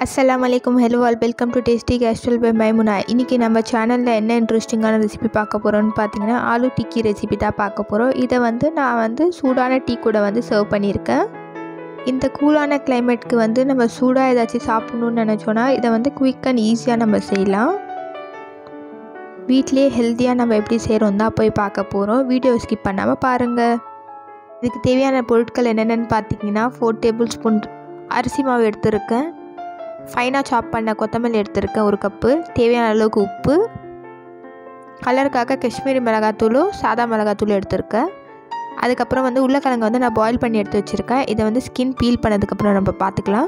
அஸ்ஸலாமு அலைக்கும் hello all welcome to tasty kestrel by Maimuna இன்றைக்கி நம்ம சேனலில் என்ன இன்ட்ரெஸ்டிங்கான ரெசிபி பார்க்க போகிறோம்னு பார்த்தீங்கன்னா ஆலு டிக்கி ரெசிபி தான் பார்க்க போகிறோம் இதை வந்து நான் வந்து சூடான டீ கூட வந்து சர்வ் பண்ணியிருக்கேன் இந்த கூலான கிளைமேட்க்கு வந்து நம்ம சூடாக ஏதாச்சும் சாப்பிட்ணுன்னு நினச்சோன்னா இதை வந்து குயிக் அண்ட் ஈஸியாக நம்ம செய்யலாம் வீட்லேயே ஹெல்த்தியாக நம்ம எப்படி செய்கிறோம் தான் போய் பார்க்க போகிறோம் வீடியோ ஸ்கிப் பண்ணாமல் பாருங்கள் இதுக்கு தேவையான பொருட்கள் என்னென்னு பார்த்தீங்கன்னா ஃபோர் டேபிள் ஸ்பூன் அரிசி மாவு எடுத்திருக்கேன் ஃபைனாக சாப் பண்ண கொத்தமல்லி எடுத்திருக்கேன் ஒரு கப்பு தேவையான அளவுக்கு உப்பு கலருக்காக காஷ்மீரி மிளகாத்தூளும் சாதா மிளகாத்தூளும் எடுத்திருக்கேன் அதுக்கப்புறம் வந்து உருளைக்கிழங்கு வந்து நான் பாயில் பண்ணி எடுத்து வச்சுருக்கேன் இதை வந்து ஸ்கின் பீல் பண்ணதுக்கப்புறம் நம்ம பார்த்துக்கலாம்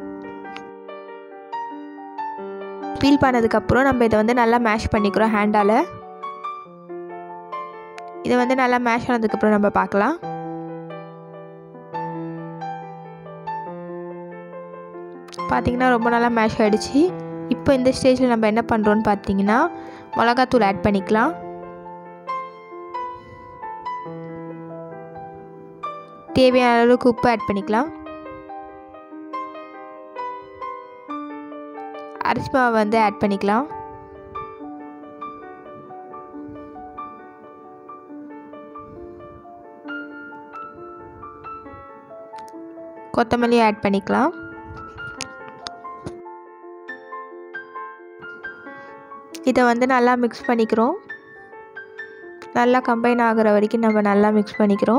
பீல் பண்ணதுக்கப்புறம் நம்ம இதை வந்து நல்லா மேஷ் பண்ணிக்கிறோம் ஹேண்டால் இதை வந்து நல்லா மேஷ் ஆனதுக்கப்புறம் நம்ம பார்க்கலாம் பார்த்திங்கன்னா ரொம்ப நல்லா மேஷ் ஆகிடுச்சு இப்போ இந்த ஸ்டேஜில் நம்ம என்ன பண்ணுறோன்னு பார்த்தீங்கன்னா மிளகாத்தூள் ஆட் பண்ணிக்கலாம் தேவையான அளவுக்கு உப்பு ஆட் பண்ணிக்கலாம் அரிசி மாவை வந்து ஆட் பண்ணிக்கலாம் கொத்தமல்லி ஆட் பண்ணிக்கலாம் இதை வந்து நல்லா மிக்ஸ் பண்ணிக்கிறோம் நல்லா கம்பைன் ஆகிற வரைக்கும் நம்ம நல்லா மிக்ஸ் பண்ணிக்கிறோம்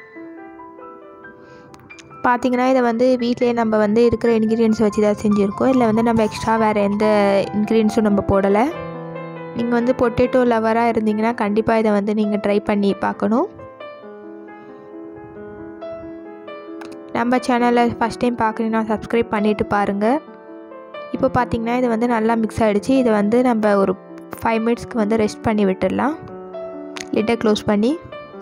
பார்த்திங்கன்னா இதை வந்து வீட்டிலே நம்ம வந்து இருக்கிற இன்க்ரீடியன்ஸ் வச்சு தான் செஞ்சுருக்கோம் இல்லை வந்து நம்ம எக்ஸ்ட்ரா வேறு எந்த இன்க்ரீடியன்ஸும் நம்ம போடலை நீங்கள் வந்து பொட்டேட்டோ லவராக இருந்தீங்கன்னா கண்டிப்பாக இதை வந்து நீங்கள் ட்ரை பண்ணி பார்க்கணும் நம்ம சேனலை ஃபஸ்ட் டைம் பார்க்குறீங்கன்னா சப்ஸ்கிரைப் பண்ணிவிட்டு பாருங்கள் இப்போ பார்த்திங்கன்னா இது வந்து நல்லா மிக்ஸ் ஆகிடுச்சு இதை வந்து நம்ம ஒரு ஃபைவ் மினிட்ஸ்க்கு வந்து ரெஸ்ட் பண்ணி விட்டுடலாம் லிட்டை க்ளோஸ் பண்ணி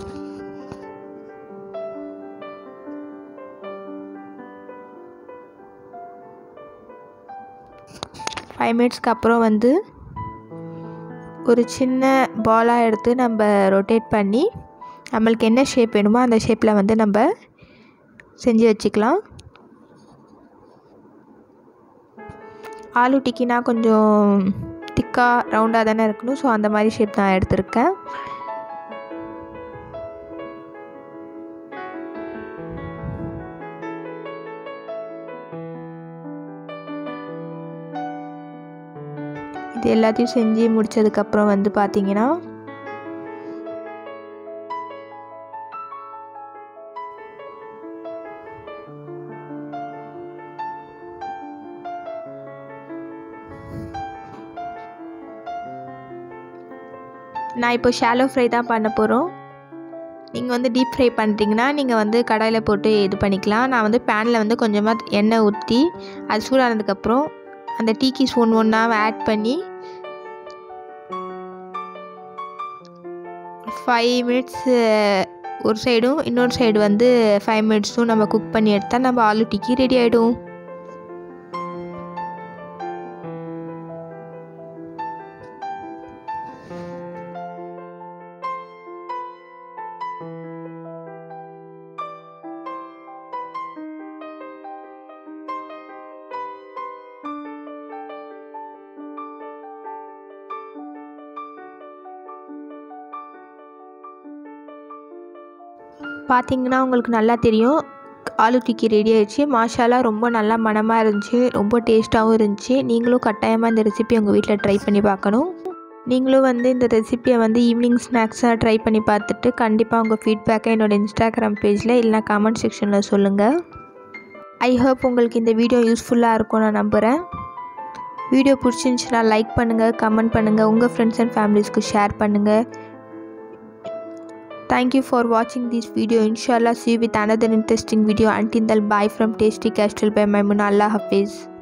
ஃபைவ் மினிட்ஸ்க்கு அப்புறம் வந்து ஒரு சின்ன பாலாக எடுத்து நம்ம ரொட்டேட் பண்ணி நம்மளுக்கு என்ன ஷேப் வேணுமோ அந்த ஷேப்பில் வந்து நம்ம செஞ்சு வச்சுக்கலாம் ஆலு டிக்கினா கொஞ்சம் திக்காக ரவுண்டாக தானே இருக்கணும் ஸோ அந்த மாதிரி ஷேப் நான் எடுத்திருக்கேன் இது எல்லாத்தையும் செஞ்சு முடித்ததுக்கப்புறம் வந்து பார்த்திங்கன்னா நான் இப்போ ஷாலோ ஃப்ரை தான் பண்ண போகிறோம் நீங்கள் வந்து டீப் ஃப்ரை பண்ணுறீங்கன்னா நீங்கள் வந்து கடாயில் போட்டு இது பண்ணிக்கலாம் நான் வந்து பேனில் வந்து கொஞ்சமாக எண்ணெய் ஊற்றி அது சூடானதுக்கப்புறம் அந்த டீக்கி ஸ்பூன் ஒன்றா ஆட் பண்ணி ஃபைவ் மினிட்ஸ் ஒரு சைடும் இன்னொரு சைடு வந்து ஃபைவ் மினிட்ஸும் நம்ம குக் பண்ணி எடுத்தால் நம்ம ஆலு டிக்கி ரெடி ஆகிடும் பார்த்தீங்கன்னா உங்களுக்கு நல்லா தெரியும் ஆலு டிக்கி ரெடி ஆயிடுச்சு மாஷாலா ரொம்ப நல்லா மனமாக இருந்துச்சு ரொம்ப டேஸ்ட்டாகவும் இருந்துச்சு நீங்களும் கட்டாயமாக இந்த ரெசிபி உங்கள் வீட்டில் ட்ரை பண்ணி பார்க்கணும் நீங்களும் வந்து இந்த ரெசிப்பியை வந்து ஈவினிங் ஸ்நாக்ஸாக ட்ரை பண்ணி பார்த்துட்டு கண்டிப்பாக உங்கள் ஃபீட்பேக்கை என்னோடய இன்ஸ்டாகிராம் பேஜில் இல்லைனா கமெண்ட் செக்ஷனில் சொல்லுங்கள் ஐ ஹோப் உங்களுக்கு இந்த வீடியோ யூஸ்ஃபுல்லாக இருக்கும் நான் நம்புகிறேன் வீடியோ பிடிச்சிருந்துச்சுன்னா லைக் பண்ணுங்கள் கமெண்ட் பண்ணுங்கள் உங்கள் ஃப்ரெண்ட்ஸ் அண்ட் ஃபேமிலிஸ்க்கு ஷேர் பண்ணுங்கள் Thank you for watching this video. Inshallah, see you with another interesting video. Until then, bye from Tasty Castle by Maimuna. Allah Hafiz.